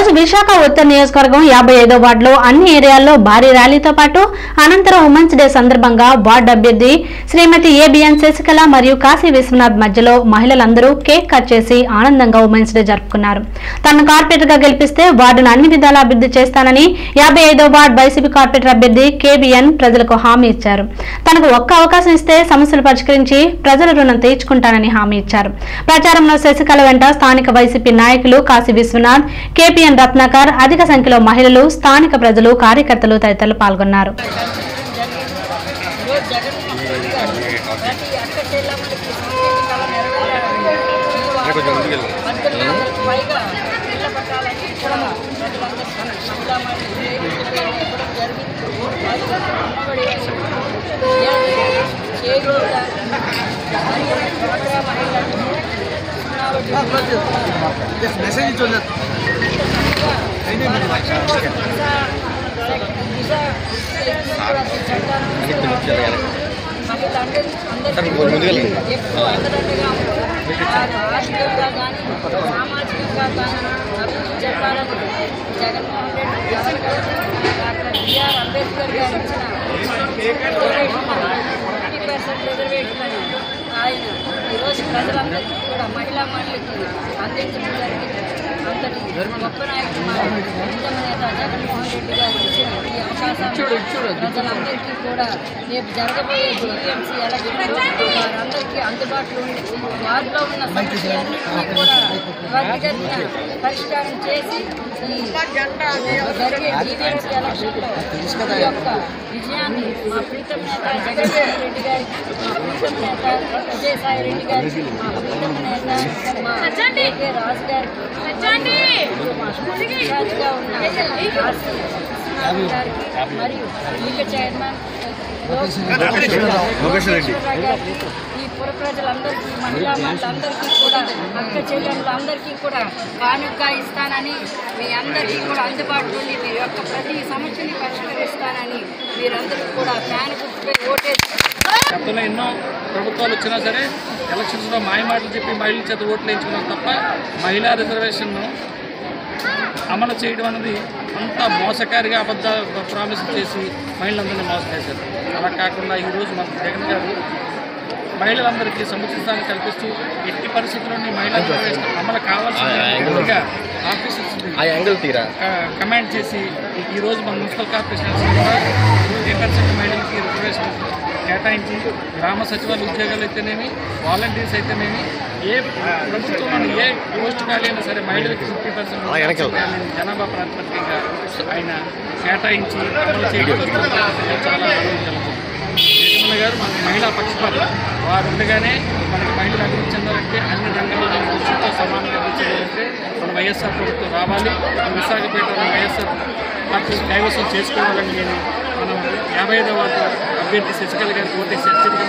రోజు విశాఖ ఉత్తర నియోజకవర్గం యాభై ఐదో వార్డులో అన్ని ఏరియాల్లో భారీ ర్యాలీతో పాటు అనంతరం ఉమెన్స్ డే సందర్భంగా వార్డు అభ్యర్థి శ్రీమతి ఏబిఎన్ శశికళ మరియు కాశీ విశ్వనాథ్ మధ్యలో మహిళలందరూ కేక్ కట్ చేసి ఆనందంగా ఉమెన్స్ డే జరుపుకున్నారు తనను కార్పొరేటర్ గా గెలిపిస్తే వార్డును అన్ని విధాలా అభివృద్ధి చేస్తానని యాభై ఐదో వార్డు వైసీపీ కార్పొరేటర్ అభ్యర్థి కేబిఎన్ ప్రజలకు హామీ ఇచ్చారు తనకు ఒక్క అవకాశం ఇస్తే సమస్యలు పరిష్కరించి ప్రజల రుణం తీర్చుకుంటానని హామీ ఇచ్చారు ప్రచారంలో శశికళ వెంట స్థానిక వైసీపీ నాయకులు కాశీ విశ్వనాథ్ కేపీఎన్ రత్నాకర్ అధిక సంఖ్యలో మహిళలు స్థానిక ప్రజలు కార్యకర్తలు తదితరులు పాల్గొన్నారు ఈరోజు జగన్మోహన్ రెడ్డి గారు ప్రతి అక్క చెల్లెమ్మలకి సంక్షేమ కళ నెరవేరాలని పద్దెనిమిది వందలకు పైగా ఇళ్ల పట్టాలని కూడా ప్రజలందరికీ మహిళా మహిళలు ఇవ్వడం జరిగింది వాళ్ళు అమ్మఒడి చేయూత మరియు డ్వాక్రా మహిళలకు మెసేజ్ చూడలేదు ఎక్కువ అండదండగా వారు ఆర్థికంగా కానీ సామాజికంగా కానీ అభివృద్ధి చెందాలని జగన్మోహన్ రెడ్డి గారు డాక్టర్ బిఆర్ అంబేద్కర్ గారు ఇచ్చిన ఫిఫ్టీ పర్సెంట్ రిజర్వేషన్ అని ఆయన ఈరోజు ప్రజలందరికీ కూడా మహిళా మహిళకి అందించడం జరిగింది అంతటి గొప్ప నాయకుడు మన ఉత్తమ నేత జగన్మోహన్ రెడ్డి గారు ఇచ్చిన ఈ అవకాశాన్ని ప్రజలందరికీ కూడా రేపు జరగబోయే జీపీఎంసీ ఎలక్షన్లో వారందరికీ అందుబాటులో ఉండి వారిలో ఉన్న సమస్యలన్నింటినీ కూడా త్వరితగతిన పరిష్కారం చేసి ఈ జరిగే జీపీఎంసీ ఎలక్షన్లో ఈ యొక్క విజయాన్ని మా ప్రీతం నేత జగన్మోహన్ రెడ్డి గారికి మా ప్రీతం నేత విజయసాయి రెడ్డి గారికి మా ప్రీతం నేత మా కె రాజు గారికి మా ఇన్ఛార్జిగా ఉన్న ఆర్సీ విశ్వనాథ్ గారికి మరియు ఈక చైర్మన్ లోకేశ్వర రెడ్డి. గారికి ఈ పుర ప్రజలందరికీ మహిళా మహిళలందరికీ కూడా అక్క చెల్లెములందరికీ కూడా కానుక ఇస్తానని మీ అందరికీ కూడా అందుబాటులో ఉండి మీ యొక్క ప్రతి సమస్యని పరిష్కరిస్తానని మీరందరూ కూడా ఫ్యాన్ గుర్తుపై ఓటేసి గతంలో ఎన్నో ప్రభుత్వాలు వచ్చినా సరే ఎలక్షన్స్లో మాయమాటలు చెప్పి మహిళల చేత ఓట్లు వేయించుకున్నాం తప్ప మహిళా రిజర్వేషన్ను అమలు చేయడం అనేది అంత మోసకారిగా అబద్ధ ప్రామిస్ చేసి మహిళలందరినీ మోసం చేశారు అలా కాకుండా ఈరోజు మన జగన్ గారు మహిళలందరికీ సముచిత స్థానం కల్పిస్తూ ఎట్టి పరిస్థితుల్లోని మహిళా రిజర్వేషన్ అమలు కావాల్సిన ఆఫీసర్స్ ఆ యాంగిల్ తీరా కమాండ్ చేసి ఈ రోజు మన మున్సిపల్ కార్పొరేషన్ కూడా ఏ పర్సెంట్ మహిళలకి రిజర్వేషన్ కేటాయించి గ్రామ సచివాలయ ఉద్యోగాలు అయితేనేమి వాలంటీర్స్ అయితేనేమి ఏ ప్రభుత్వంలోని ఏ పోస్ట్ ఖాళీ అయినా సరే మహిళలకి ఫిఫ్టీ పర్సెంట్ జనాభా ప్రాతిపదికగా ఆయన కేటాయించి అమలు చేయడం చాలా ఆనందించాలి జగన్మోహన్ గారు మన మహిళా పక్షపాతి వారు ఉండగానే మనకి మహిళలు అభివృద్ధి చెందాలంటే అన్ని రంగాల్లో పురుషులతో సమానంగా అభివృద్ధి చెందాలంటే మన వైఎస్ఆర్ ప్రభుత్వం రావాలి మన విశాఖపేటలో వైఎస్ఆర్ పార్టీ కైవసం చేసుకోవాలని నేను మనం యాభై ఐదవ వార్డు అభ్యర్థి శశికళ గారికి ఓటేసి అత్యధిక